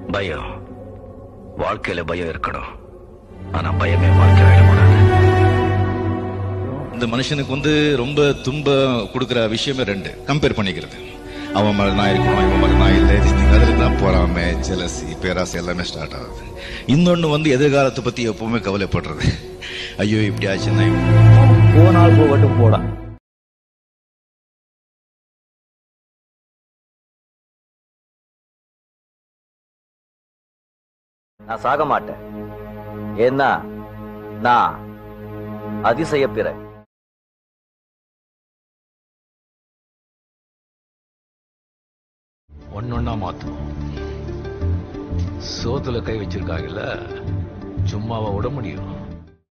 பயம் வாழ்க்கையில பயம் இருக்கணும் ஆனா பயமே வாழ்க்கையில கூடாது இந்த மனுஷனுக்கு வந்து ரொம்ப துன்பம் கொடுக்குற விஷயமே ரெண்டு கம்பேர் பண்ணிக்கிறது அவன் மாதிரி நான் இருக்கணும் இவன் மாதிரி நான் இல்லை அதில் தான் போறாம ஜெலசி பேராசை எல்லாமே ஸ்டார்ட் ஆகுது இன்னொன்று வந்து எதிர்காலத்தை பத்தி எப்பவுமே கவலைப்படுறது ஐயோ இப்படி ஆச்சுன்னா போனால் போகட்டும் போடா நான் சாக மாட்டேன் ஏன்னா நான் அதிசய பிற ஒன்னொன்னா மாத்தணும் சோத்துல கை வச்சிருக்காங்கல்ல சும்மாவா விட முடியும்